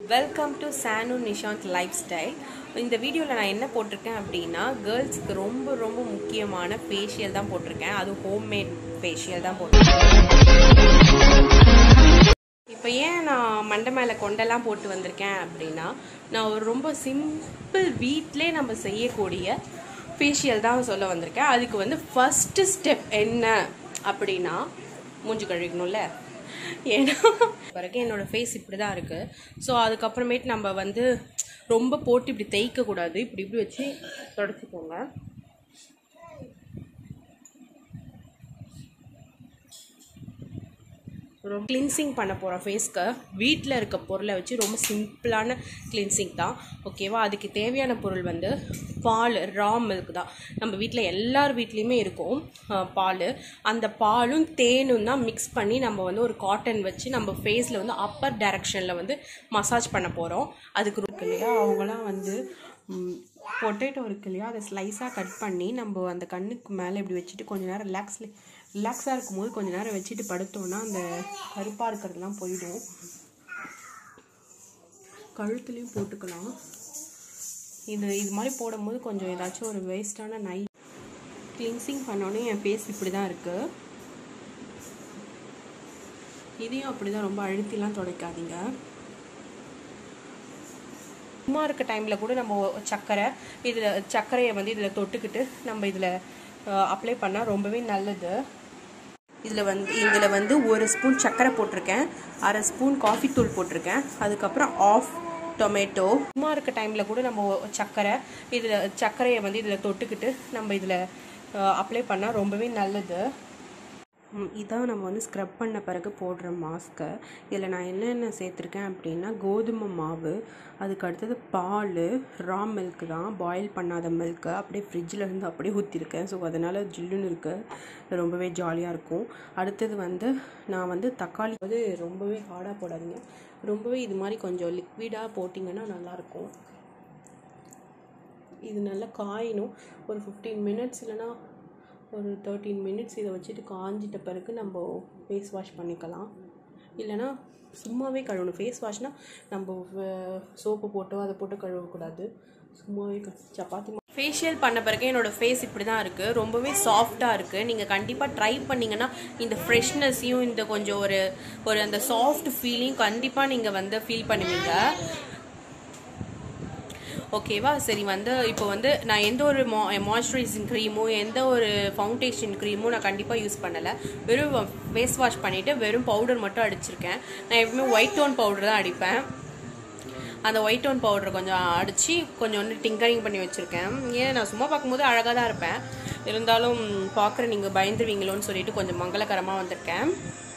welcome to Sanu Nishanth lifestyle இந்த வீடியோவில் நான் என்ன போட்டிருக்கேன் அப்படின்னா கேர்ள்ஸ்க்கு ரொம்ப ரொம்ப முக்கியமான ஃபேஷியல் தான் போட்டிருக்கேன் அது ஹோம்மேட் ஃபேஷியல் தான் போட்டிருக்கேன் இப்போ ஏன் நான் மண்டை மேலே கொண்டெல்லாம் போட்டு வந்திருக்கேன் அப்படின்னா நான் ஒரு ரொம்ப சிம்பிள் வீட்டிலே நம்ம செய்யக்கூடிய ஃபேஷியல் தான் சொல்ல வந்திருக்கேன் அதுக்கு வந்து ஃபஸ்ட்டு ஸ்டெப் என்ன அப்படின்னா மூஞ்சி கழுவிக்கணும்ல ஏன்னா பிறகு என்னோட ஃபேஸ் இப்படி தான் இருக்குது ஸோ அதுக்கப்புறமேட்டு நம்ம வந்து ரொம்ப போட்டு இப்படி தேய்க்கக்கூடாது இப்படி இப்படி வச்சு தொடச்சிக்கோங்க ரொம்ப கிளின்சிங் பண்ண போகிறோம் ஃபேஸ்க்கு வீட்டில் இருக்க பொருளை வச்சு ரொம்ப சிம்பிளான கிளின்சிங் தான் ஓகேவா அதுக்கு தேவையான பொருள் வந்து பால் ரா மில்க் தான் நம்ம வீட்டில் எல்லார் வீட்லேயுமே இருக்கும் அஹ், பால் அந்த பாலும் தேனும் தான் மிக்ஸ் பண்ணி நம்ம வந்து ஒரு காட்டன் வச்சு நம்ம ஃபேஸில் வந்து அப்பர் டைரக்ஷனில் வந்து மசாஜ் பண்ண போகிறோம் அதுக்கு இருக்கு இல்லையா அவங்களாம் வந்து பொட்டேட்டோ இருக்கு இல்லையா அதை ஸ்லைஸாக கட் பண்ணி நம்ம அந்த கண்ணுக்கு மேலே இப்படி வச்சுட்டு கொஞ்ச நேரம் ரிலாக்ஸ் ரிலாக்ஸாக இருக்கும்போது கொஞ்ச நேரம் வச்சுட்டு படுத்தோன்னா அந்த கருப்பாக இருக்கிறதுலாம் போயிடும் கழுத்துலேயும் போட்டுக்கலாம் இது இது மாதிரி போடும்போது கொஞ்சம் ஏதாச்சும் ஒரு வேஸ்டான நை கிளின்சிங் பண்ணோன்னே என் ஃபேஸ் இப்படி தான் இருக்குது இதையும் அப்படி தான் ரொம்ப அழுத்திலாம் துடைக்காதீங்க சும்மா இருக்க டைமில் கூட நம்ம சர்க்கரை இதில் சர்க்கரையை வந்து இதில் தொட்டுக்கிட்டு நம்ம இதில் அப்ளை பண்ணால் ரொம்பவே நல்லது இதில் வந்து இதில் வந்து ஒரு ஸ்பூன் சர்க்கரை போட்டிருக்கேன் அரை ஸ்பூன் காஃபி தூள் போட்டிருக்கேன் அதுக்கப்புறம் ஆஃப் டொமேட்டோ சும்மா இருக்க டைமில் கூட நம்ம சர்க்கரை இதில் சர்க்கரையை வந்து இதில் தொட்டுக்கிட்டு நம்ம இதில் அப்ளை பண்ணால் ரொம்பவே நல்லது ம், இதான் நம்ம வந்து ஸ்க்ரப் பண்ண பிறகு போடுற மாஸ்க்கை இதில் நான் என்னென்ன சேர்த்துருக்கேன் அப்படின்னா கோதுமை மாவு அதுக்கு அடுத்தது பால் ரா மில்க் தான் பாயில் பண்ணாத மில்க்கு அப்படியே ஃப்ரிட்ஜில் இருந்து அப்படியே ஊற்றிருக்கேன் ஸோ அதனால் ஜில்லுன்னு இருக்குது ரொம்பவே ஜாலியாக இருக்கும் அடுத்தது வந்து நான் வந்து தக்காளி வந்து ரொம்பவே ஹார்டாக போடாதீங்க ரொம்பவே இது மாதிரி கொஞ்சம் லிக்விடாக போட்டிங்கன்னா நல்லாயிருக்கும் இது நல்லா காயணும் ஒரு ஃபிஃப்டீன் மினிட்ஸ் இல்லைன்னா ஒரு தேர்ட்டீன் மினிட்ஸ் இதை வச்சுட்டு காஞ்சிட்ட பிறகு நம்ம ஃபேஸ் வாஷ் பண்ணிக்கலாம் இல்லைன்னா சும்மாவே கழுவணும் ஃபேஸ் வாஷ்னால் நம்ம சோப்பு போட்டோ அதை போட்டு கழுவக்கூடாது சும்மாவே க- சப்பாத்தி ஃபேஷியல் பண்ண பிறகு என்னோட ஃபேஸ் இப்படி தான் இருக்குது ரொம்பவே சாஃப்டாக இருக்குது நீங்கள் கண்டிப்பாக ட்ரை பண்ணிங்கன்னா இந்த ஃப்ரெஷ்னஸையும் இந்த கொஞ்சம் ஒரு ஒரு அந்த சாஃப்ட் ஃபீலிங் கண்டிப்பாக நீங்கள் வந்து ஃபீல் பண்ணுவீங்க ஓகேவா சரி வந்து இப்போ வந்து நான் எந்த ஒரு மா மாய்ஸ்சரைசிங் க்ரீமோ எந்த ஒரு ஃபவுண்டேஷன் க்ரீமோ நான் கண்டிப்பாக யூஸ் பண்ணலை வெறும் ஃபேஸ் வாஷ் பண்ணிவிட்டு வெறும் பவுடர் மட்டும் அடிச்சிருக்கேன் நான் எப்பவுமே ஒயிட் டோன் பவுடர் தான் அடிப்பேன் அந்த ஒயிட் டோன் பவுடர் கொஞ்சம் அடித்து கொஞ்சம் வந்து டிங்கரிங் பண்ணி வச்சுருக்கேன் ஏன் நான் சும்மா பார்க்கும்போது அழகாக தான் இருப்பேன் இருந்தாலும் பார்க்குற நீங்கள் பயந்துருவீங்களோன்னு சொல்லிட்டு கொஞ்சம் மங்களகரமாக வந்திருக்கேன்